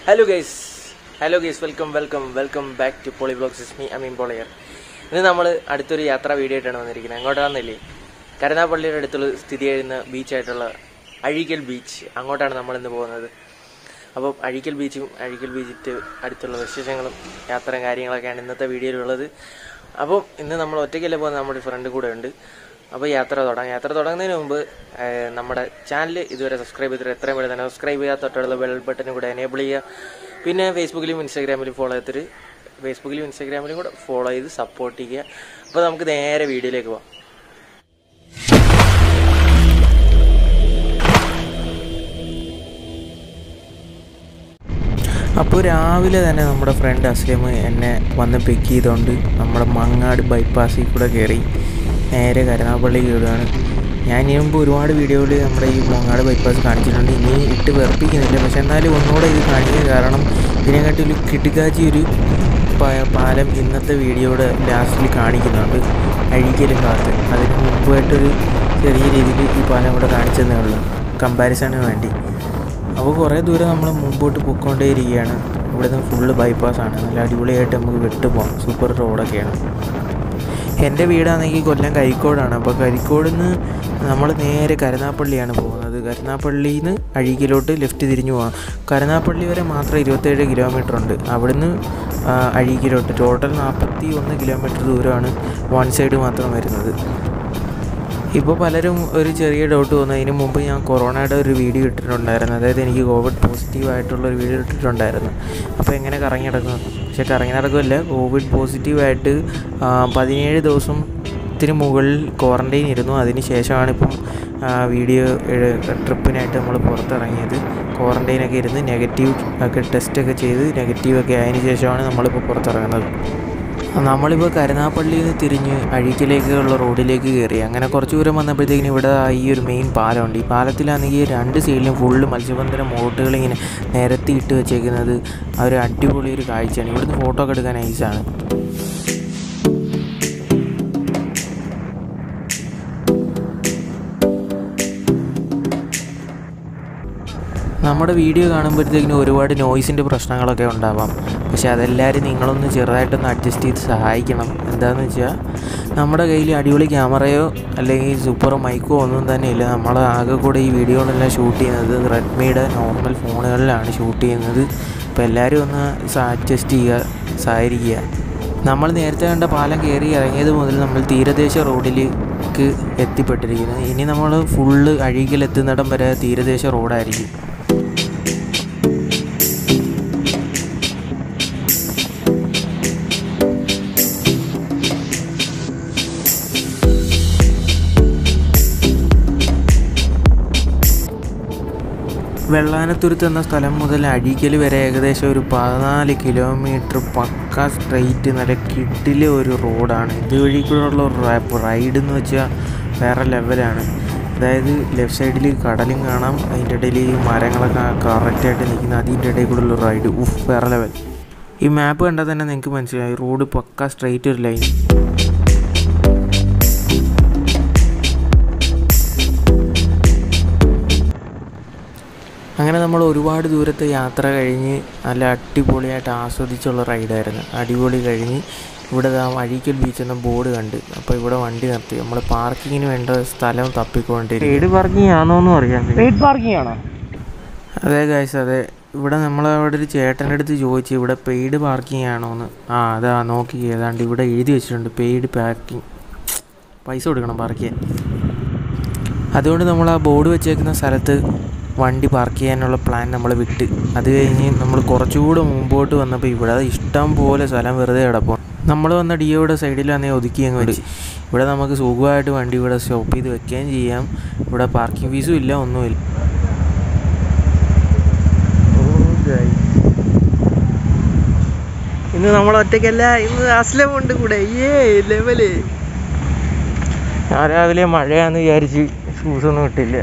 hello guys hello guys welcome welcome welcome back to Poli vlogs me Ameen പോളിയർ ഇന്ന് നമ്മൾ അടുത്തൊരു യാത്രാ വീഡിയോ ആയിട്ടാണ് വന്നിരിക്കുന്നത് അങ്ങോട്ടാണെന്നില്ലേ കരുനാപ്പള്ളിയുടെ അടുത്തുള്ള സ്ഥിതി ചെയ്യുന്ന ബീച്ചായിട്ടുള്ള അഴീക്കൽ ബീച്ച് അങ്ങോട്ടാണ് നമ്മൾ ഇന്ന് പോകുന്നത് അപ്പോൾ അഴീക്കൽ ബീച്ചും അഴീക്കൽ ബീച്ചിട്ട് അടുത്തുള്ള വിശേഷങ്ങളും യാത്രയും കാര്യങ്ങളൊക്കെയാണ് ഇന്നത്തെ വീഡിയോയിലുള്ളത് അപ്പോൾ ഇന്ന് നമ്മൾ ഒറ്റയ്ക്കല്ലേ പോകുന്നത് നമ്മുടെ ഫ്രണ്ട് കൂടെ ഉണ്ട് അപ്പോൾ യാത്ര തുടങ്ങാം യാത്ര തുടങ്ങുന്നതിന് മുമ്പ് ഏഹ്, നമ്മുടെ ചാനൽ ഇതുവരെ സബ്സ്ക്രൈബ് ചെയ്തിട്ട് എത്രയും പെട്ടെന്ന് തന്നെ സബ്സ്ക്രൈബ് ചെയ്യുക തൊട്ടുള്ള ബെൽ ബട്ടനും കൂടെ എനേബിൾ ചെയ്യുക പിന്നെ ഫേസ്ബുക്കിലും ഇൻസ്റ്റാഗ്രാമിലും ഫോളോ ചെയ്തിട്ട് ഫേസ്ബുക്കിലും ഇൻസ്റ്റാഗ്രാമിലും കൂടെ ഫോളോ ചെയ്ത് സപ്പോർട്ട് ചെയ്യുക അപ്പോൾ നമുക്ക് നേരെ വീഡിയോയിലേക്ക് പോകാം അപ്പോൾ രാവിലെ തന്നെ നമ്മുടെ ഫ്രണ്ട് അസ്ലം എന്നെ വന്ന് പിക്ക് ചെയ്തുകൊണ്ട് നമ്മുടെ മങ്ങാട് ബൈപ്പാസിൽ കൂടെ കയറി നേരെ കരുനാഗപ്പള്ളി കയറുകയാണ് ഞാൻ ഇനി മുമ്പ് ഒരുപാട് വീഡിയോയിൽ നമ്മുടെ ഈ മങ്ങാട് ബൈപ്പാസ് കാണിച്ചിട്ടുണ്ട് ഇനി ഇട്ട് വെറുപ്പിക്കുന്നില്ല പക്ഷെ എന്നാലും ഒന്നുകൂടെ ഇത് കാണിക്കുക കാരണം ഇതിനെക്കാട്ടി ഒരു കിടുകാച്ചി ഒരു പ- പാലം ഇന്നത്തെ വീഡിയോയുടെ ലാസ്റ്റിൽ കാണിക്കുന്നുണ്ട് അഴീക്കലും കാത്ത് അതിന് മുമ്പായിട്ടൊരു ചെറിയ രീതിയിൽ ഈ പാലം കൂടെ കാണിച്ചതേ ഉള്ളൂ കമ്പാരിസണിന് വേണ്ടി അപ്പോൾ കുറേ ദൂരം നമ്മൾ മുമ്പോട്ട് പൊയ്ക്കൊണ്ടേയിരിക്കുകയാണ് ഇവിടുന്ന് ഫുള്ള് ബൈപ്പാസാണ് നല്ല അടിപൊളിയായിട്ട് നമുക്ക് വിട്ടു പോകാം സൂപ്പർ റോഡൊക്കെയാണ് എൻ്റെ വീടാണെങ്കിൽ കൊല്ലം കരിക്കോടാണ് അപ്പോൾ കരിക്കോട് നിന്ന് നമ്മൾ നേരെ കരുനാപ്പള്ളിയാണ് പോകുന്നത് കരുനാപ്പള്ളിയിൽ നിന്ന് അഴീക്കിലോട്ട് ലെഫ്റ്റ് തിരിഞ്ഞു പോകാം കരുനാപ്പള്ളി വരെ മാത്രം ഇരുപത്തേഴ് കിലോമീറ്റർ ഉണ്ട് അവിടുന്ന് ആ, അഴീക്കിലോട്ട് ടോട്ടൽ നാൽപ്പത്തി ഒന്ന് കിലോമീറ്റർ ദൂരമാണ് വൺ സൈഡ് മാത്രം വരുന്നത് ഇപ്പോൾ പലരും ഒരു ചെറിയ ഡൗട്ട് വന്നു അതിന് മുമ്പ് ഞാൻ കൊറോണയുടെ ഒരു വീഡിയോ ഇട്ടിട്ടുണ്ടായിരുന്നു അതായത് എനിക്ക് കോവിഡ് പോസിറ്റീവ് ആയിട്ടുള്ള ഒരു വീഡിയോ ഇട്ടിട്ടുണ്ടായിരുന്നു അപ്പോൾ എങ്ങനെ കറങ്ങി നടക്കും പക്ഷേ കറങ്ങി നടക്കുമല്ല കോവിഡ് പോസിറ്റീവായിട്ട് പതിനേഴ് ദിവസത്തിന് മുകളിൽ ക്വാറൻറ്റൈൻ ഇരുന്നു അതിന് ശേഷമാണ് ഇപ്പം ആ, വീഡിയോ എഴ- ട്രിപ്പിനായിട്ട് നമ്മൾ പുറത്തിറങ്ങിയത് ക്വാറൻറ്റൈനൊക്കെ ഇരുന്ന് നെഗറ്റീവ് ഒക്കെ ടെസ്റ്റൊക്കെ ചെയ്ത് നെഗറ്റീവൊക്കെ ആയതിനു ശേഷമാണ് നമ്മളിപ്പോൾ പുറത്തിറങ്ങുന്നത് നമ്മളിപ്പോൾ കരുനാപ്പള്ളിയിൽ നിന്ന് തിരിഞ്ഞ് അഴീക്കിലേക്കുള്ള റോഡിലേക്ക് കയറി അങ്ങനെ കുറച്ച് ദൂരം വന്നപ്പോഴത്തേക്കിനും ഇവിടെ ഈ ഒരു മെയിൻ പാലമുണ്ട് ഈ പാലത്തിലാണെങ്കിൽ രണ്ട് സൈഡിലും ഫുള്ള് മത്സ്യബന്ധന ബോട്ടുകൾ ഇങ്ങനെ നിരത്തി ഇട്ട് വെച്ചേക്കുന്നത് ആ ഒരു അടിപൊളി ഒരു കാഴ്ചയാണ് ഇവിടുന്ന് ഫോട്ടോ ഒക്കെ എടുക്കാൻ നൈസാണ് നമ്മുടെ വീഡിയോ കാണുമ്പോഴത്തേക്കിനും ഒരുപാട് നോയ്സിൻ്റെ പ്രശ്നങ്ങളൊക്കെ ഉണ്ടാവാം പക്ഷെ അതെല്ലാവരും നിങ്ങളൊന്ന് ചെറുതായിട്ടൊന്ന് അഡ്ജസ്റ്റ് ചെയ്ത് സഹായിക്കണം എന്താണെന്ന് വെച്ചാൽ നമ്മുടെ കയ്യിൽ അടിപൊളി ക്യാമറയോ അല്ലെങ്കിൽ സൂപ്പർ മൈക്കോ ഒന്നും തന്നെ ഇല്ല നമ്മൾ ആകെ കൂടെ ഈ വീഡിയോകളെല്ലാം ഷൂട്ട് ചെയ്യുന്നത് റെഡ്മിയുടെ നോർമൽ ഫോണുകളിലാണ് ഷൂട്ട് ചെയ്യുന്നത് അപ്പോൾ എല്ലാവരും ഒന്ന് അഡ്ജസ്റ്റ് ചെയ്യുക സഹകരിക്കുക നമ്മൾ നേരത്തെ കണ്ട പാലം കയറി ഇറങ്ങിയത് മുതൽ നമ്മൾ തീരദേശ റോഡിലേക്ക് എത്തിപ്പെട്ടിരിക്കുന്നത് ഇനി നമ്മൾ ഫുള്ള് അഴീക്കൽ എത്തുന്നിടം വരെ തീരദേശ റോഡായിരിക്കും വെള്ളാനത്തുരുത്ത് എന്ന സ്ഥലം മുതൽ അഴീക്കൽ വരെ ഏകദേശം ഒരു പതിനാല് കിലോമീറ്റർ പക്ക സ്ട്രെയിറ്റ് നല്ല കിട്ടിലെ ഒരു റോഡാണ് ഇതുവഴി കൂടെയുള്ള റൈഡ് എന്ന് വെച്ചാൽ വേറെ ലെവലാണ് അതായത് ലെഫ്റ്റ് സൈഡിൽ കടലും കാണാം അതിൻ്റെ ഇടയിൽ ഈ മരങ്ങളൊക്കെ കറക്റ്റായിട്ട് നിൽക്കുന്ന അതിൻ്റെ ഇടയിൽ കൂടെയുള്ള റൈഡ് ഉഫ് വേറെ ലെവൽ ഈ മാപ്പ് കണ്ടാൽ തന്നെ നിങ്ങൾക്ക് മനസ്സിലായി റോഡ് പക്ക സ്ട്രെയിറ്റ് ഒരു ലൈൻ അങ്ങനെ നമ്മൾ ഒരുപാട് ദൂരത്തെ യാത്ര കഴിഞ്ഞ് നല്ല അടിപൊളിയായിട്ട് ആസ്വദിച്ചുള്ള റൈഡായിരുന്നു അടിപൊളി കഴിഞ്ഞ് ഇവിടെ ദാ അഴീക്കൽ ബീച്ച് എന്ന ബോർഡ് കണ്ട് അപ്പോൾ ഇവിടെ വണ്ടി നിർത്തി നമ്മൾ പാർക്കിങ്ങിന് വേണ്ട സ്ഥലം തപ്പിക്കൊണ്ടിരിക്കും പെയ്ഡ് പാർക്കിംഗ് ആണോ എന്നും അറിയാൻ പെയ്ഡ് പാർക്കിംഗ് ആണോ അതെ ഗൈസ് അതെ ഇവിടെ നമ്മൾ അവിടെ ഒരു ചേട്ടൻ്റെ അടുത്ത് ചോദിച്ചു ഇവിടെ പെയ്ഡ് പാർക്കിംഗ് ആണോ എന്ന് ആ അതാ നോക്കി ഏതാണ്ട് ഇവിടെ എഴുതി വെച്ചിട്ടുണ്ട് പെയ്ഡ് പാർക്കിംഗ് പൈസ കൊടുക്കണം പാർക്ക് ചെയ്യാൻ അതുകൊണ്ട് നമ്മൾ ആ ബോർഡ് വെച്ചേക്കുന്ന സ്ഥലത്ത് വണ്ടി പാർക്ക് ചെയ്യാനുള്ള പ്ലാൻ നമ്മൾ വിട്ട് അത് കഴിഞ്ഞ് നമ്മൾ കുറച്ചുകൂടെ മുമ്പോട്ട് വന്നപ്പോൾ ഇവിടെ ഇഷ്ടം പോലെ സ്ഥലം വെറുതെ കിടപ്പോൾ നമ്മൾ വന്ന ഡിയോയുടെ സൈഡിലാണെങ്കിൽ ഒതുക്കി അങ്ങ് വെച്ച് ഇവിടെ നമുക്ക് സുഖമായിട്ട് വണ്ടി ഇവിടെ സ്റ്റോപ്പ് ചെയ്ത് വെക്കുകയും ചെയ്യാം ഇവിടെ പാർക്കിംഗ് ഫീസും ഇല്ല ഒന്നുമില്ല ഇന്ന് നമ്മൾ ഒറ്റയ്ക്കല്ല ഇന്ന് അസ്ലം ഉണ്ട് കൂടെ ഏ ലെവല് ഞാൻ രാവിലെ മഴയാന്ന് വിചാരിച്ച് ഷൂസ് ഒന്നും ഇട്ടില്ല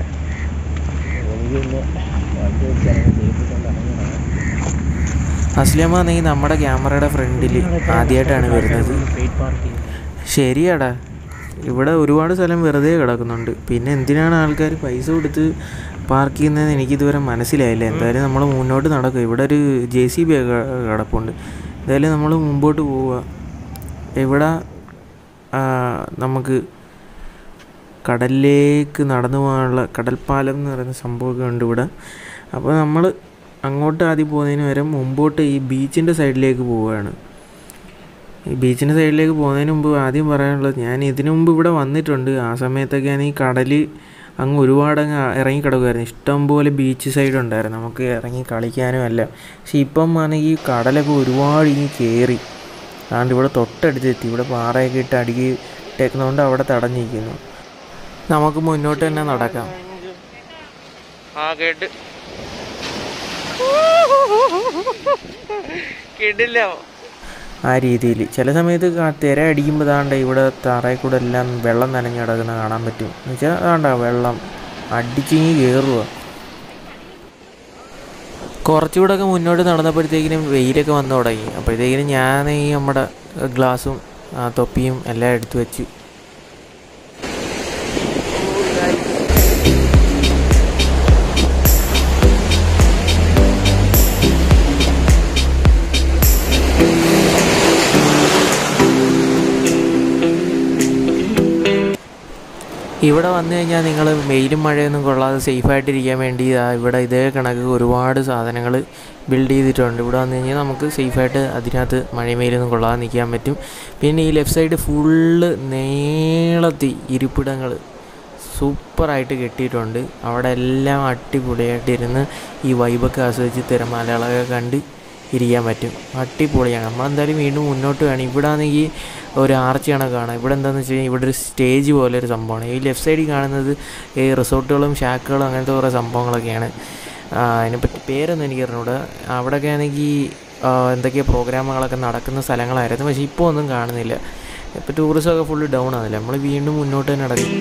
അസ്ലമാണെങ്കിൽ നമ്മുടെ ക്യാമറയുടെ ഫ്രണ്ടിൽ ആദ്യമായിട്ടാണ് വരുന്നത് ശരിയാടാ ഇവിടെ ഒരുപാട് സ്ഥലം വെറുതെ കിടക്കുന്നുണ്ട് പിന്നെ എന്തിനാണ് ആൾക്കാർ പൈസ കൊടുത്ത് പാർക്ക് ചെയ്യുന്നതെന്ന് എനിക്കിതുവരെ മനസ്സിലായില്ല എന്തായാലും നമ്മൾ മുന്നോട്ട് നടക്കും ഇവിടെ ഒരു ജെ സി ബി ഒക്കെ കിടപ്പുണ്ട് എന്തായാലും നമ്മൾ മുമ്പോട്ട് പോവുക ഇവിടെ ആ, നമുക്ക് കടലിലേക്ക് നടന്നു പോകാനുള്ള കടൽപ്പാലം എന്ന് പറയുന്ന സംഭവമൊക്കെ ഉണ്ട് ഇവിടെ അപ്പോൾ നമ്മൾ അങ്ങോട്ട് ആദ്യം പോകുന്നതിന് വരെ മുമ്പോട്ട് ഈ ബീച്ചിൻ്റെ സൈഡിലേക്ക് പോവുകയാണ് ഈ ബീച്ചിൻ്റെ സൈഡിലേക്ക് പോകുന്നതിന് മുമ്പ് ആദ്യം പറയാനുള്ളത് ഞാൻ ഇതിനു മുമ്പ് ഇവിടെ വന്നിട്ടുണ്ട് ആ സമയത്തൊക്കെ ഞാൻ ഈ കടൽ അങ്ങ് ഒരുപാട് അങ്ങ് ഇറങ്ങി കിടക്കുമായിരുന്നു ഇഷ്ടം പോലെ ബീച്ച് സൈഡ് ഉണ്ടായിരുന്നു നമുക്ക് ഇറങ്ങി കളിക്കാനും അല്ല പക്ഷെ ഇപ്പം ആണെങ്കിൽ ഈ കടലൊക്കെ ഒരുപാട് ഇങ്ങ് കയറി അതുകൊണ്ട് ഇവിടെ തൊട്ടടുത്തെത്തി ഇവിടെ പാറയൊക്കെ ഇട്ട് അടുക്കി ഇട്ടേക്കുന്നതുകൊണ്ട് അവിടെ തടഞ്ഞിരിക്കുന്നു നമുക്ക് മുന്നോട്ട് തന്നെ നടക്കാം ആ കേട്ട് കിടില്ല ആ രീതിയിൽ ചില സമയത്ത് ക- തിര അടിക്കുമ്പോൾ താണ്ട ഇവിടെ തറയിൽ കൂടെ എല്ലാം വെള്ളം നനഞ്ഞ് കിടക്കുന്ന കാണാൻ പറ്റും എന്ന് വെച്ചാൽ താണ്ട വെള്ളം അടിച്ചിങ്ങി കയറുക കുറച്ചുകൂടെ ഒക്കെ മുന്നോട്ട് നടന്നപ്പോഴത്തേക്കിനും വെയിലൊക്കെ വന്നു തുടങ്ങി അപ്പോഴത്തേക്കിനും ഞാൻ ഈ നമ്മുടെ ഗ്ലാസും ആ, തൊപ്പിയും എല്ലാം എടുത്തു വെച്ച് ഇവിടെ വന്നു കഴിഞ്ഞാൽ നിങ്ങൾ വെയിലും മഴയൊന്നും കൊള്ളാതെ സേഫായിട്ടിരിക്കാൻ വേണ്ടി ദാ ഇവിടെ ഇതേ കണക്ക് ഒരുപാട് സാധനങ്ങൾ ബിൽഡ് ചെയ്തിട്ടുണ്ട് ഇവിടെ വന്നു കഴിഞ്ഞാൽ നമുക്ക് സേഫായിട്ട് അതിനകത്ത് മഴയും വെയിലൊന്നും കൊള്ളാതെ നിൽക്കാൻ പറ്റും പിന്നെ ഈ ലെഫ്റ്റ് സൈഡ് ഫുള്ള് നീളത്തി ഇരിപ്പിടങ്ങൾ സൂപ്പറായിട്ട് കെട്ടിയിട്ടുണ്ട് അവിടെ എല്ലാം അടിപൊളിയായിട്ട് ഇരുന്ന് ഈ വൈബൊക്കെ ആസ്വദിച്ച് തിരമാലകളൊക്കെ കണ്ട് ഇരിക്കാൻ പറ്റും അടിപൊളിയാണ് നമ്മളെന്തായാലും വീണ്ടും മുന്നോട്ട് വേണം ഇവിടെ ആണെങ്കിൽ ഒരു ആർച്ച് കണക്ക് കാണാം ഇവിടെ എന്താണെന്ന് വെച്ച് കഴിഞ്ഞാൽ ഇവിടെ ഒരു സ്റ്റേജ് പോലെ ഒരു സംഭവമാണ് ഈ ലെഫ്റ്റ് സൈഡിൽ കാണുന്നത് ഈ റിസോർട്ടുകളും ഷാക്കുകളും അങ്ങനത്തെ കുറേ സംഭവങ്ങളൊക്കെയാണ് ആ, അതിനെപ്പറ്റി പേരൊന്നും എനിക്ക് അറിഞ്ഞൂടാ അവിടെയൊക്കെ ആണെങ്കിൽ എന്തൊക്കെയോ പ്രോഗ്രാമുകളൊക്കെ നടക്കുന്ന സ്ഥലങ്ങളായിരുന്നു പക്ഷേ ഇപ്പോൾ ഒന്നും കാണുന്നില്ല ഇപ്പോൾ ടൂറിസമൊക്കെ ഫുള്ള് ഡൗൺ ആണല്ലേ നമ്മൾ വീണ്ടും മുന്നോട്ട് തന്നെ നടക്കും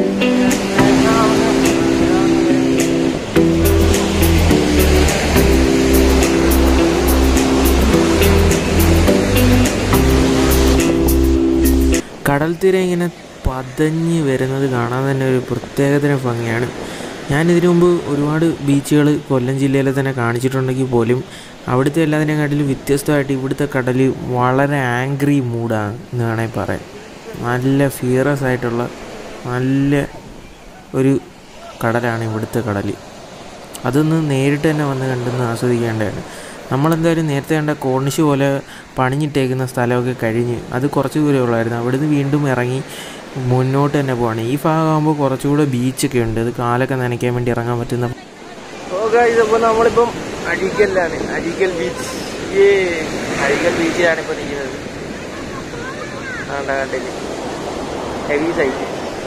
കടൽ തീര ഇങ്ങനെ പതഞ്ഞ് വരുന്നത് കാണാൻ തന്നെ ഒരു പ്രത്യേകതരം ഭംഗിയാണ് ഞാൻ ഇതിനു മുമ്പ് ഒരുപാട് ബീച്ചുകൾ കൊല്ലം ജില്ലയിൽ തന്നെ കാണിച്ചിട്ടുണ്ടെങ്കിൽ പോലും അവിടുത്തെ എല്ലാത്തിനെക്കാട്ടിലും വ്യത്യസ്തമായിട്ട് ഇവിടുത്തെ കടൽ വളരെ ആംഗ്രി മൂഡാണ് എന്ന് വേണമെങ്കിൽ പറയാം നല്ല ഫിയറസ് ആയിട്ടുള്ള നല്ല ഒരു കടലാണ് ഇവിടുത്തെ കടൽ അതൊന്ന് നേരിട്ട് തന്നെ വന്ന് കണ്ടെന്ന് ആസ്വദിക്കേണ്ടതാണ് നമ്മളെന്തായാലും നേരത്തെ കണ്ട കോർണിഷ് പോലെ പണിഞ്ഞിട്ടേക്കുന്ന സ്ഥലമൊക്കെ കഴിഞ്ഞ് അത് കുറച്ച് ദൂരമേ ഉള്ളായിരുന്നു അവിടുന്ന് വീണ്ടും ഇറങ്ങി മുന്നോട്ട് തന്നെ പോവാണ് ഈ ഭാഗമാകുമ്പോൾ കുറച്ചുകൂടെ ബീച്ചൊക്കെ ഉണ്ട് അത് കാലൊക്കെ നനയ്ക്കാൻ വേണ്ടി ഇറങ്ങാൻ പറ്റുന്ന ഓ ഗൈസ് അപ്പോൾ നമ്മളിപ്പം അഴീക്കലിലാണ് അഴീക്കൽ ബീച്ച് ഏ അഴീക്കൽ ബീച്ചിലാണ് ഇപ്പോൾ നിൽക്കുന്നത് ആണ്ട കണ്ടില്ല ഹെവി സൈറ്റ്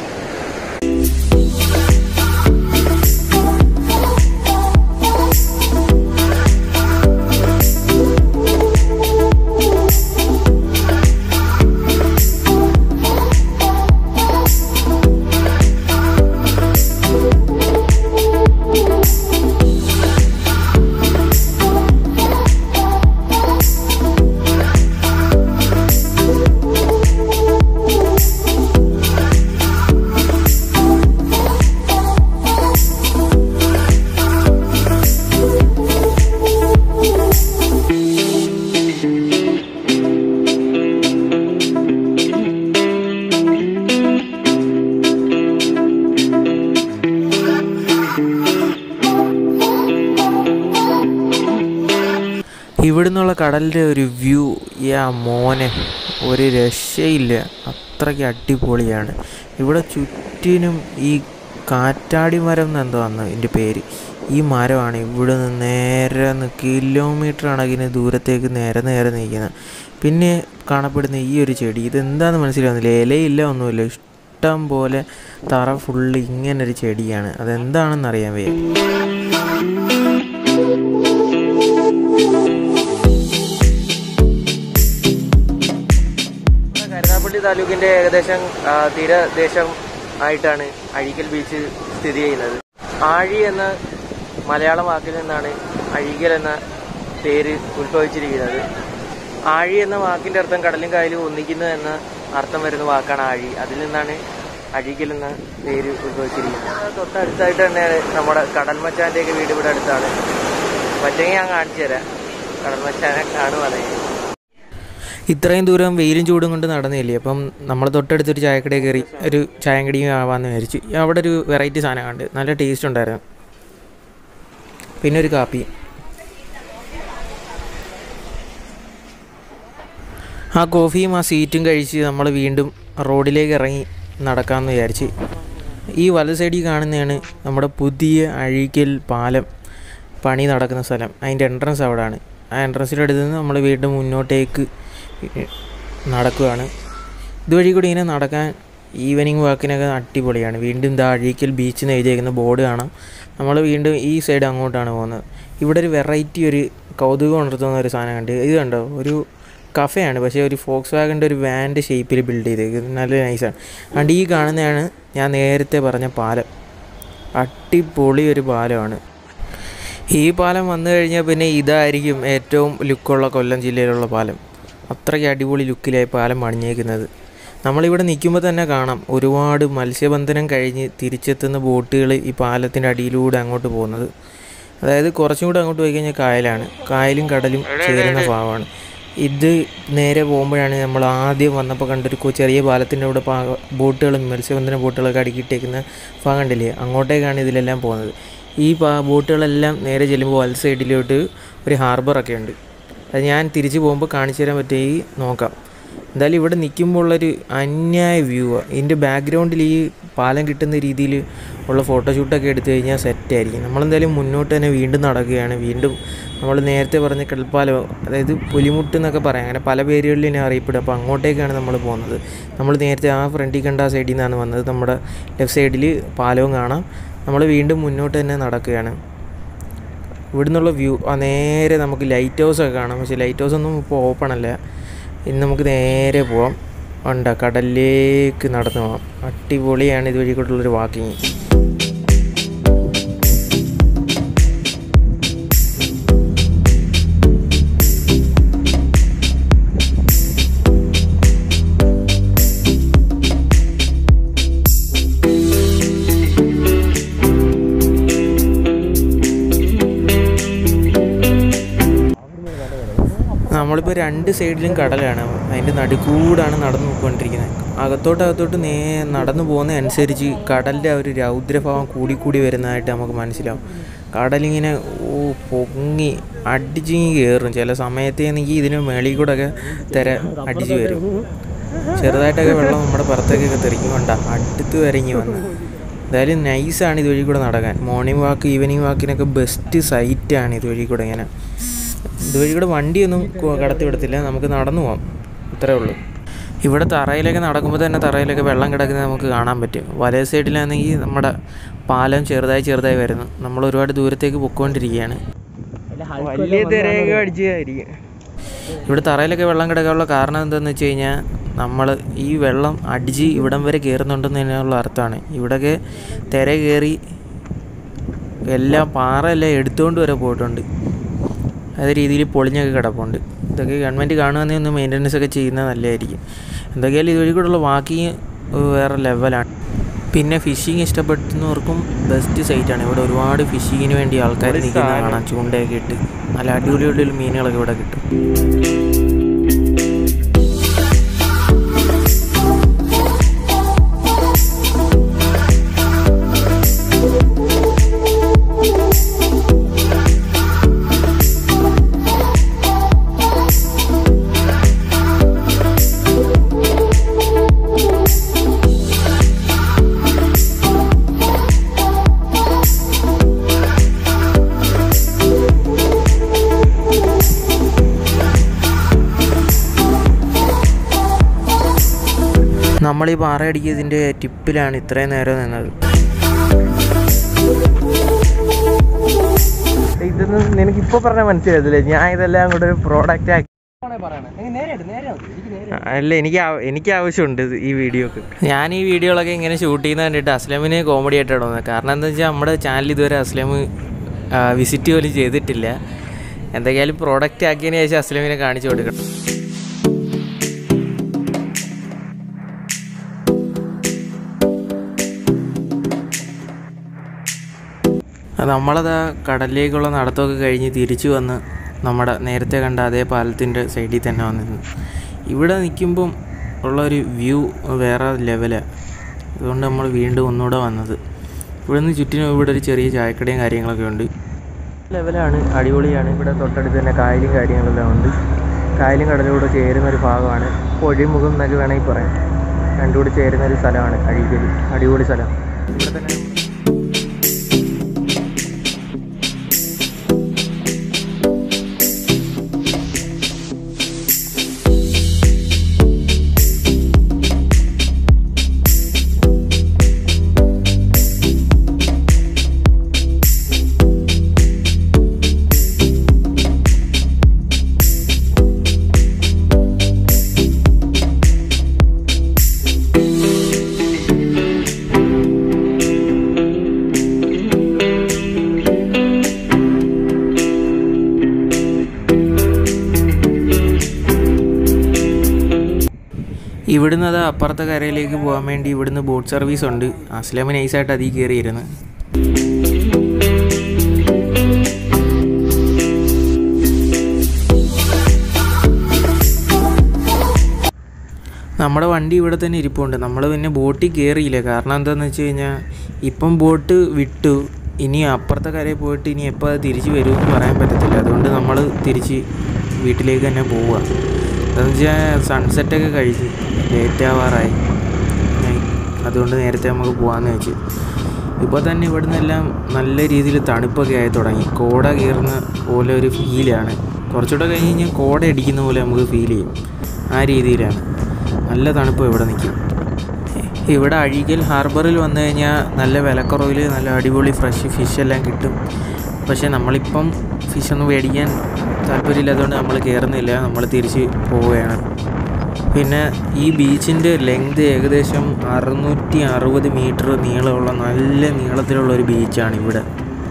ഇവിടുന്നുള്ള കടലിൻ്റെ ഒരു വ്യൂ യാ മോനെ ഒരു രക്ഷയില്ല അത്രയ്ക്ക് അടിപൊളിയാണ് ഇവിടെ ചുറ്റിനും ഈ കാറ്റാടി മരം എന്നെന്തോ അന്ന് ഇതിൻ്റെ പേര് ഈ മരമാണ് ഇവിടെ നിന്ന് നേരെ ന്ന് കിലോമീറ്റർ കണക്കിന് ദൂരത്തേക്ക് നേരെ നേരെ നിൽക്കുന്നത് പിന്നെ കാണപ്പെടുന്ന ഈ ഒരു ചെടി ഇതെന്താണെന്ന് മനസ്സിലാവുന്നില്ല ഇലയില്ല ഒന്നുമില്ല ഇഷ്ടം പോലെ തറ ഫുള്ള് ഇങ്ങനൊരു ചെടിയാണ് അതെന്താണെന്ന് അറിയാൻ വയ്യ കരുനാഗപ്പള്ളി താലൂക്കിന്റെ ഏകദേശം ആ, തീരദേശം ആയിട്ടാണ് അഴീക്കൽ ബീച്ച് സ്ഥിതി ചെയ്യുന്നത് ആഴി എന്ന മലയാളം വാക്കിൽ നിന്നാണ് അഴീക്കൽ എന്ന പേര് ഉത്ഭവിച്ചിരിക്കുന്നത് ആഴി എന്ന വാക്കിന്റെ അർത്ഥം കടലും കായലും ഒന്നിക്കുന്നു എന്ന അർത്ഥം വരുന്ന വാക്കാണ് ആഴി അതിൽ നിന്നാണ് അഴീക്കൽ എന്ന പേര് ഉത്ഭവിച്ചിരിക്കുന്നത് തൊട്ടടുത്തായിട്ട് തന്നെ നമ്മുടെ കടൽമച്ചാൻ്റെയൊക്കെ വീട് ഇവിടെ അടുത്താണ് പറ്റുമെങ്കിൽ ഞാൻ കാണിച്ചു തരാം കടൽമച്ചാനെ കാണുവാണെങ്കിൽ ഇത്രയും ദൂരം വെയിലും ചൂടും കൊണ്ട് നടന്നില്ലേ അപ്പം നമ്മൾ തൊട്ടടുത്തൊരു ചായക്കടയിൽ കയറി ഒരു ചായം കടിയും ആവാമെന്ന് വിചാരിച്ചു അവിടെ ഒരു വെറൈറ്റി സാധനം കണ്ട് നല്ല ടേസ്റ്റ് ഉണ്ടായിരുന്നു പിന്നെ ഒരു കാപ്പി ആ കോഫിയും ആ സീറ്റും കഴിച്ച് നമ്മൾ വീണ്ടും റോഡിലേക്ക് ഇറങ്ങി നടക്കാമെന്ന് വിചാരിച്ച് ഈ വല സൈഡിൽ കാണുന്നതാണ് നമ്മുടെ പുതിയ അഴീക്കൽ പാലം പണി നടക്കുന്ന സ്ഥലം അതിൻ്റെ എൻട്രൻസ് അവിടെയാണ് ആ എൻട്രൻസിൻ്റെ അടുത്ത് നിന്ന് നമ്മൾ വീണ്ടും മുന്നോട്ടേക്ക് നടക്കുകയാണ് ഇതുവഴി കൂടി ഇങ്ങനെ നടക്കാൻ ഈവനിങ് വാക്കിനൊക്കെ അടിപൊളിയാണ് വീണ്ടും ഇതാ അഴീക്കൽ ബീച്ച് എന്ന് എഴുതിയേക്കുന്ന ബോർഡ് കാണാം നമ്മൾ വീണ്ടും ഈ സൈഡ് അങ്ങോട്ടാണ് പോകുന്നത് ഇവിടെ ഒരു വെറൈറ്റി ഒരു കൗതുകം ഉണർത്തുന്ന ഒരു സാധനം കണ്ട് ഇത് കണ്ടോ ഒരു കഫയാണ് പക്ഷേ ഒരു ഫോക്സ് വാഗൻ്റെ ഒരു വാൻ്റെ ഷേപ്പിൽ ബിൽഡ് ചെയ്തേക്കുന്നത് നല്ല നൈസാണ് അതുകൊണ്ട് ഈ കാണുന്നതാണ് ഞാൻ നേരത്തെ പറഞ്ഞ പാലം അടിപൊളി ഒരു പാലമാണ് ഈ പാലം വന്നു കഴിഞ്ഞാൽ പിന്നെ ഇതായിരിക്കും ഏറ്റവും ലുക്കുള്ള കൊല്ലം ജില്ലയിലുള്ള പാലം അത്രയ്ക്ക് അടിപൊളി ലുക്കിലായി പാലം പണിഞ്ഞേക്കുന്നത് നമ്മളിവിടെ നിൽക്കുമ്പോൾ തന്നെ കാണാം ഒരുപാട് മത്സ്യബന്ധനം കഴിഞ്ഞ് തിരിച്ചെത്തുന്ന ബോട്ടുകൾ ഈ പാലത്തിൻ്റെ അടിയിലൂടെ അങ്ങോട്ട് പോകുന്നത് അതായത് കുറച്ചും കൂടെ അങ്ങോട്ട് പോയി കഴിഞ്ഞാൽ കായലാണ് കായലും കടലും ചേരുന്ന ഭാഗമാണ് ഇത് നേരെ പോകുമ്പോഴാണ് നമ്മൾ ആദ്യം വന്നപ്പോൾ കണ്ടൊരു കൊ- ചെറിയ പാലത്തിൻ്റെ അവിടെ പാ ബോട്ടുകളും മത്സ്യബന്ധന ബോട്ടുകളൊക്കെ അടുക്കിയിട്ടേക്കുന്ന ഭാഗം കണ്ടില്ലേ അങ്ങോട്ടേക്കാണ് ഇതിലെല്ലാം പോകുന്നത് ഈ പാ ബോട്ടുകളെല്ലാം നേരെ ചെല്ലുമ്പോൾ വൽ സൈഡിലോട്ട് ഒരു ഹാർബറൊക്കെ ഉണ്ട് അത് ഞാൻ തിരിച്ചു പോകുമ്പോൾ കാണിച്ചു തരാൻ പറ്റുമെങ്കിൽ നോക്കാം എന്തായാലും ഇവിടെ നിൽക്കുമ്പോൾ ഉള്ളൊരു അന്യായ വ്യൂ ആണ് ഇതിൻ്റെ ബാക്ക്ഗ്രൗണ്ടിൽ ഈ പാലം കിട്ടുന്ന രീതിയിൽ ഉള്ള ഫോട്ടോഷൂട്ടൊക്കെ എടുത്തു കഴിഞ്ഞാൽ സെറ്റായിരിക്കും നമ്മളെന്തായാലും മുന്നോട്ട് തന്നെ വീണ്ടും നടക്കുകയാണ് വീണ്ടും നമ്മൾ നേരത്തെ പറഞ്ഞ കൽപ്പാലം അതായത് പുലിമുട്ട് എന്നൊക്കെ പറയാം അങ്ങനെ പല പേരുകളിൽ തന്നെ അറിയപ്പെടും അപ്പോൾ അങ്ങോട്ടേക്കാണ് നമ്മൾ പോകുന്നത് നമ്മൾ നേരത്തെ ആ ഫ്രണ്ടിൽ കണ്ട ആ സൈഡിൽ നിന്നാണ് വന്നത് നമ്മുടെ ലെഫ്റ്റ് സൈഡിൽ പാലവും കാണാം നമ്മൾ വീണ്ടും മുന്നോട്ട് തന്നെ നടക്കുകയാണ് ഇവിടുന്നുള്ള വ്യൂ ആ നേരെ നമുക്ക് ലൈറ്റ് ഹൗസ് ഒക്കെ കാണാം പക്ഷേ ലൈറ്റ് ഹൗസ് ഒന്നും ഇപ്പോൾ ഓപ്പൺ അല്ല ഇനി നമുക്ക് നേരെ പോവാം ഉണ്ട് കടലിലേക്ക് നടന്നു പോവാം അടിപൊളിയാണ് ഇതുവഴി കൂട്ടുള്ളൊരു വാക്കിങ് നമ്മളിപ്പോൾ രണ്ട് സൈഡിലും കടലാണ് അതിൻ്റെ നടുക്കൂടാണ് നടന്നു പോയിക്കൊണ്ടിരിക്കുന്നത് അകത്തോട്ട് അകത്തോട്ട് നേ നടന്നു പോകുന്ന അനുസരിച്ച് കടലിൻ്റെ ആ ഒരു രൗദ്രഭാവം കൂടിക്കൂടി വരുന്നതായിട്ട് നമുക്ക് മനസ്സിലാവും കടലിങ്ങനെ ഓ പൊങ്ങി അടിച്ചിങ്ങി കയറും ചില സമയത്തേന്നെങ്കിൽ ഇതിന് മേളിൽ കൂടെ ഒക്കെ തിര അടിച്ച് വരും ചെറുതായിട്ടൊക്കെ വെള്ളം നമ്മുടെ പുറത്തേക്കൊക്കെ തെറിക്കും കൊണ്ട അടുത്ത് വരങ്ങി വന്ന് എന്തായാലും നൈസാണ് ഇതുവഴി കൂടെ നടക്കാൻ മോർണിംഗ് വാക്ക് ഈവനിങ് വാക്കിനൊക്കെ ബെസ്റ്റ് സൈറ്റാണ് ഇതുവഴി കൂടെ ഇങ്ങനെ ഇതുവഴി കൂടെ വണ്ടിയൊന്നും കൊ- കടത്തി വിടത്തില്ല നമുക്ക് നടന്നു പോകാം ഇത്രേ ഉള്ളൂ ഇവിടെ തറയിലൊക്കെ നടക്കുമ്പോൾ തന്നെ തറയിലൊക്കെ വെള്ളം കിടക്കുന്നത് നമുക്ക് കാണാൻ പറ്റും വലേ സൈഡിലാണെങ്കിൽ നമ്മുടെ പാലം ചെറുതായി ചെറുതായി വരുന്നു നമ്മൾ ഒരുപാട് ദൂരത്തേക്ക് പൊക്കോണ്ടിരിക്കുകയാണ് വലിയ തിരയൊക്കെ അടിച്ചതായിരിക്കും ഇവിടെ തറയിലൊക്കെ വെള്ളം കിടക്കാനുള്ള കാരണം എന്താണെന്ന് വെച്ച് കഴിഞ്ഞാൽ നമ്മൾ ഈ വെള്ളം അടിച്ച് ഇവിടം വരെ കയറുന്നുണ്ടെന്നതിനുള്ള അർത്ഥമാണ് ഇവിടെയൊക്കെ തിര കയറി എല്ലാം പാറ എല്ലാം എടുത്തുകൊണ്ട് വരെ പോയിട്ടുണ്ട് അതേ രീതിയിൽ പൊളിഞ്ഞൊക്കെ കിടപ്പുണ്ട് ഇതൊക്കെ ഗവൺമെൻറ് കാണുകയാണെങ്കിൽ ഒന്ന് മെയിൻ്റനൻസ് ഒക്കെ ചെയ്യുന്നത് നല്ലതായിരിക്കും എന്തൊക്കെയാലും ഇതുവഴി കൂടെയുള്ള വാക്കിങ് വേറെ ലെവലാണ് പിന്നെ ഫിഷിങ് ഇഷ്ടപ്പെടുന്നവർക്കും ബെസ്റ്റ് സൈറ്റാണ് ഇവിടെ ഒരുപാട് ഫിഷിങ്ങിന് വേണ്ടി ആൾക്കാർ നിൽക്കുന്ന കാണാം ചൂണ്ടയൊക്കെ ഇട്ട് നല്ല അടിപൊളി അടിപൊളി മീനുകളൊക്കെ ഇവിടെ കിട്ടും നമ്മൾ ഈ പാറയടിക്കിയതിൻ്റെ ടിപ്പിലാണ് ഇത്രയും നേരം നിന്നത് ഇതൊന്നും നിനക്ക് ഇപ്പൊ പറഞ്ഞാൽ മനസ്സിലായതില്ലേ ഞാൻ ഇതെല്ലാം കൂടെ ഒരു പ്രോഡക്റ്റ് ആക്കി അല്ല എനിക്ക് ആവ- എനിക്ക് ആവശ്യമുണ്ട് ഇത് ഈ വീഡിയോ ഒക്കെ ഞാൻ ഈ വീഡിയോകളൊക്കെ ഇങ്ങനെ ഷൂട്ട് ചെയ്യുന്ന കണ്ടിട്ട് അസ്ലമിന് കോമഡി ആയിട്ടാണ് തോന്നുന്നത് കാരണം എന്താ വെച്ചാൽ നമ്മുടെ ചാനൽ ഇതുവരെ അസ്ലം വിസിറ്റ് പോലും ചെയ്തിട്ടില്ല എന്തൊക്കെയാലും പ്രോഡക്റ്റ് ആക്കിയതിന് ശേഷം അസ്ലമിനെ കാണിച്ചു കൊടുക്കണം നമ്മളത് ആ കടലിലേക്കുള്ള നടത്തമൊക്കെ കഴിഞ്ഞ് തിരിച്ചു വന്ന് നമ്മുടെ നേരത്തെ കണ്ട അതേ പാലത്തിൻ്റെ സൈഡിൽ തന്നെ വന്നിരുന്നു ഇവിടെ നിൽക്കുമ്പം ഉള്ളൊരു വ്യൂ വേറെ ലെവലാണ് അതുകൊണ്ട് നമ്മൾ വീണ്ടും ഒന്നുകൂടെ വന്നത് ഇവിടെ നിന്ന് ചുറ്റിനും ഇവിടെ ഒരു ചെറിയ ചായക്കടയും കാര്യങ്ങളൊക്കെ ഉണ്ട് ലെവലാണ് അടിപൊളിയാണ് ഇവിടെ തൊട്ടടുത്ത് തന്നെ കായലും കാര്യങ്ങളെല്ലാം ഉണ്ട് കായലും കടലും കൂടെ ചേരുന്ന ഒരു ഭാഗമാണ് പൊഴിമുഖം എന്നൊക്കെ വേണമെങ്കിൽ പറയാം രണ്ടും കൂടി ചേരുന്ന ഒരു സ്ഥലമാണ് അഴീക്കൽ അടിപൊളി സ്ഥലം ഇവിടെ തന്നെ ഇവിടുന്ന് അത് അപ്പുറത്തെ കരയിലേക്ക് പോകാൻ വേണ്ടി ഇവിടുന്ന് ബോട്ട് സർവീസ് ഉണ്ട് അസ്ലാമ് നൈസായിട്ട് അതിൽ കയറിയിരുന്നു നമ്മുടെ വണ്ടി ഇവിടെ തന്നെ ഇരിപ്പുണ്ട് നമ്മൾ പിന്നെ ബോട്ടിൽ കയറിയില്ല കാരണം എന്താണെന്ന് വെച്ച് കഴിഞ്ഞാൽ ഇപ്പം ബോട്ട് വിട്ടു ഇനി അപ്പുറത്തെ കരയിൽ പോയിട്ട് ഇനി എപ്പോൾ അത് തിരിച്ച് വരുമെന്ന് പറയാൻ പറ്റത്തില്ല അതുകൊണ്ട് നമ്മൾ തിരിച്ച് വീട്ടിലേക്ക് തന്നെ പോവുക എന്താണെന്ന് വെച്ചാൽ സൺസെറ്റൊക്കെ കഴിച്ച് ലേറ്റ് ആവാറായി അതുകൊണ്ട് നേരത്തെ നമുക്ക് പോകാമെന്ന് വെച്ച് ഇപ്പോൾ തന്നെ ഇവിടെ നിന്നെല്ലാം നല്ല രീതിയിൽ തണുപ്പൊക്കെ ആയി തുടങ്ങി കോട കീറുന്ന പോലെ ഒരു ഫീലാണ് കുറച്ചുകൂടെ കഴിഞ്ഞ് കഴിഞ്ഞാൽ കോട അടിക്കുന്ന പോലെ നമുക്ക് ഫീൽ ചെയ്യും ആ രീതിയിലാണ് നല്ല തണുപ്പ് ഇവിടെ നിൽക്കും ഇവിടെ അഴീക്കൽ ഹാർബറിൽ വന്നു കഴിഞ്ഞാൽ നല്ല വിലക്കുറവിൽ നല്ല അടിപൊളി ഫ്രഷ് ഫിഷ് എല്ലാം കിട്ടും പക്ഷേ നമ്മളിപ്പം ഫിഷൊന്നും മേടിക്കാൻ താല്പര്യമില്ലാത്തതുകൊണ്ട് നമ്മൾ കയറുന്നില്ല നമ്മൾ തിരിച്ച് പോവുകയാണ് പിന്നെ ഈ ബീച്ചിൻ്റെ ലെങ്ത് ഏകദേശം അറുന്നൂറ്റി അറുപത് മീറ്റർ നീളമുള്ള നല്ല നീളത്തിലുള്ള ഒരു ബീച്ചാണ് ഇവിടെ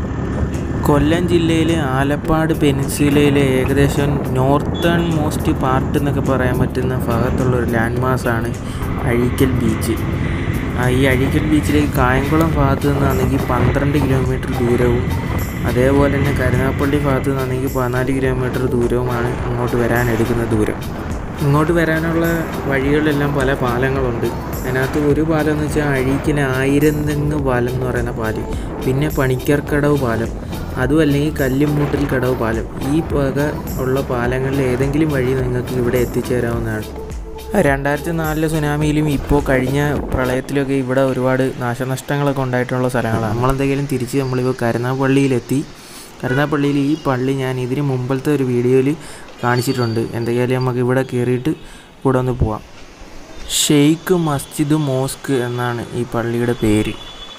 കൊല്ലം ജില്ലയിലെ ആലപ്പാട് പെനിൻസുലയിലെ ഏകദേശം നോർത്തേൺ മോസ്റ്റ് പാർട്ട് എന്നൊക്കെ പറയാൻ പറ്റുന്ന ഭാഗത്തുള്ള ഒരു ലാൻഡ് മാസാണ് അഴീക്കൽ ബീച്ച് ആ ഈ അഴീക്കൽ ബീച്ചിലേക്ക് കായംകുളം ഭാഗത്ത് നിന്നാണെങ്കിൽ പന്ത്രണ്ട് കിലോമീറ്റർ ദൂരവും അതേപോലെ തന്നെ കരുനാപ്പള്ളി ഭാഗത്ത് നിന്നാണെങ്കിൽ പതിനാല് കിലോമീറ്റർ ദൂരവുമാണ് ഇങ്ങോട്ട് വരാൻ എടുക്കുന്ന ദൂരം ഇങ്ങോട്ട് വരാനുള്ള വഴികളിലെല്ലാം പല പാലങ്ങളുണ്ട് അതിനകത്ത് ഒരു പാലം എന്ന് വെച്ചാൽ അഴീക്കിന് ആയിരം തെങ്ങ് പാലം എന്ന് പറയുന്ന പാല് പിന്നെ പണിക്കർക്കടവ് പാലം അതും അല്ലെങ്കിൽ കല്ലുമൂട്ടിൽ കടവ് പാലം ഈ വക ഉള്ള പാലങ്ങളിൽ ഏതെങ്കിലും വഴി നിങ്ങൾക്ക് ഇവിടെ എത്തിച്ചേരാവുന്നതാണ് രണ്ടായിരത്തി നാലിലെ സുനാമിയിലും ഇപ്പോൾ കഴിഞ്ഞ പ്രളയത്തിലൊക്കെ ഇവിടെ ഒരുപാട് നാശനഷ്ടങ്ങളൊക്കെ ഉണ്ടായിട്ടുള്ള സ്ഥലങ്ങളാണ് നമ്മളെന്തെങ്കിലും തിരിച്ച് നമ്മളിപ്പോൾ കരുനാപ്പള്ളിയിലെത്തി കരുനാപ്പള്ളിയിൽ ഈ പള്ളി ഞാൻ ഇതിന് മുമ്പത്തെ ഒരു വീഡിയോയിൽ കാണിച്ചിട്ടുണ്ട് എന്തെങ്കിലും നമുക്ക് ഇവിടെ കയറിയിട്ട് കൂടെ ഒന്ന് പോവാം ഷെയ്ഖ് മസ്ജിദ് മോസ്ക് എന്നാണ് ഈ പള്ളിയുടെ പേര്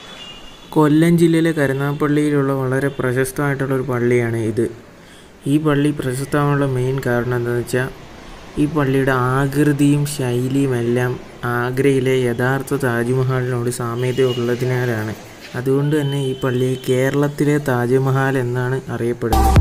കൊല്ലം ജില്ലയിലെ കരുനാപ്പള്ളിയിലുള്ള വളരെ പ്രശസ്തമായിട്ടുള്ള ഒരു പള്ളിയാണ് ഇത് ഈ പള്ളി പ്രശസ്തമായുള്ള മെയിൻ കാരണം എന്താണെന്ന് വെച്ചാൽ ഈ പള്ളിയുടെ ആകൃതിയും ശൈലിയും എല്ലാം ആഗ്രയിലെ യഥാർത്ഥ താജ്മഹലിനോട് സാമ്യത ഉള്ളതിനാലാണ് അതുകൊണ്ട് തന്നെ ഈ പള്ളി കേരളത്തിലെ താജ്മഹൽ എന്നാണ് അറിയപ്പെടുന്നത്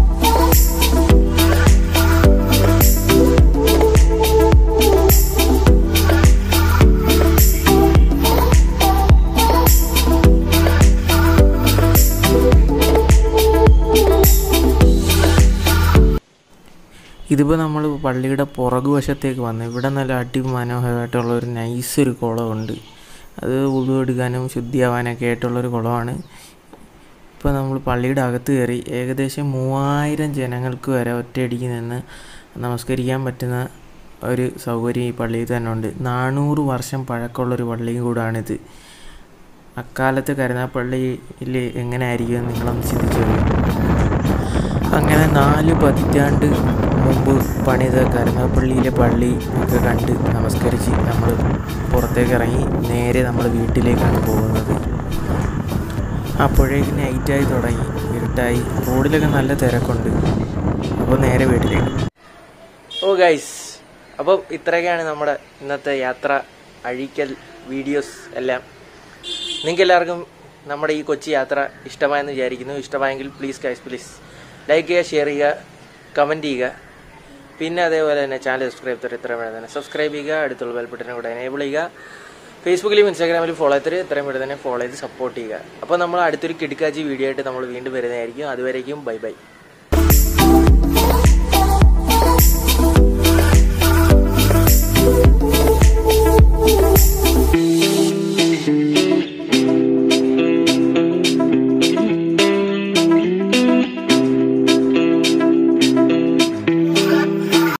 ഇതിപ്പോൾ നമ്മൾ പള്ളിയുടെ പുറകുവശത്തേക്ക് വന്നു ഇവിടെ നല്ല അടിമനോഹരമായിട്ടുള്ള ഒരു നൈസ് ഒരു കുളമുണ്ട് അത് ഉളു എടുക്കാനും ശുദ്ധിയാവാനൊക്കെ ആയിട്ടുള്ളൊരു കുളമാണ് ഇപ്പോൾ നമ്മൾ പള്ളിയുടെ അകത്ത് കയറി ഏകദേശം മൂവായിരം ജനങ്ങൾക്ക് വരെ ഒറ്റയടിക്ക് നിന്ന് നമസ്കരിക്കാൻ പറ്റുന്ന ഒരു സൗകര്യം ഈ പള്ളിയിൽ തന്നെ ഉണ്ട് നാനൂറ് വർഷം പഴക്കമുള്ളൊരു പള്ളിയും കൂടാണിത് അക്കാലത്ത് കരുനാപ്പള്ളിയിൽ എങ്ങനെ ആയിരിക്കും നിങ്ങളൊന്ന് ചിന്തിച്ചു അങ്ങനെ നാല് പതിറ്റാണ്ട് മുമ്പ് പണിത കരുനാപ്പള്ളിയിലെ പള്ളി ഒക്കെ കണ്ട് നമസ്കരിച്ച് നമ്മൾ പുറത്തേക്ക് ഇറങ്ങി നേരെ നമ്മൾ വീട്ടിലേക്കാണ് പോകുന്നത് അപ്പോഴേക്ക് നൈറ്റായി തുടങ്ങി ഇരുട്ടായി റോഡിലൊക്കെ നല്ല തിരക്കുണ്ട് അപ്പോൾ നേരെ വീട്ടിലേക്ക് ഓ ഗൈസ് അപ്പം ഇത്രയൊക്കെയാണ് നമ്മുടെ ഇന്നത്തെ യാത്ര അഴീക്കൽ വീഡിയോസ് എല്ലാം നിങ്ങൾക്ക് എല്ലാവർക്കും നമ്മുടെ ഈ കൊച്ചി യാത്ര ഇഷ്ടമായെന്ന് വിചാരിക്കുന്നു ഇഷ്ടമായെങ്കിൽ പ്ലീസ് ഗൈസ് പ്ലീസ് ലൈക്ക് ചെയ്യുക ഷെയർ ചെയ്യുക കമൻറ്റ് ചെയ്യുക പിന്നെ അതേപോലെ തന്നെ ചാനൽ സബ്സ്ക്രൈബ് ചെയ്തിട്ട് ഇത്ര വേണം തന്നെ സബ്സ്ക്രൈബ് ചെയ്യുക അടുത്തുള്ള ബെൽബട്ടനെ കൂടെ എനേബിൾ ചെയ്യുക ഫേസ്ബുക്കിലും ഇൻസ്റ്റാഗ്രാമിലും ഫോളോ ചെയ്തിട്ട് എത്രയും പെട്ടെന്ന് തന്നെ ഫോളോ ചെയ്ത് സപ്പോർട്ട് ചെയ്യുക അപ്പോൾ നമ്മൾ അടുത്തൊരു കിടുക്കാച്ചി വീഡിയോ ആയിട്ട് നമ്മൾ വീണ്ടും വരുന്നതായിരിക്കും അതുവരേക്കും ബൈ ബൈ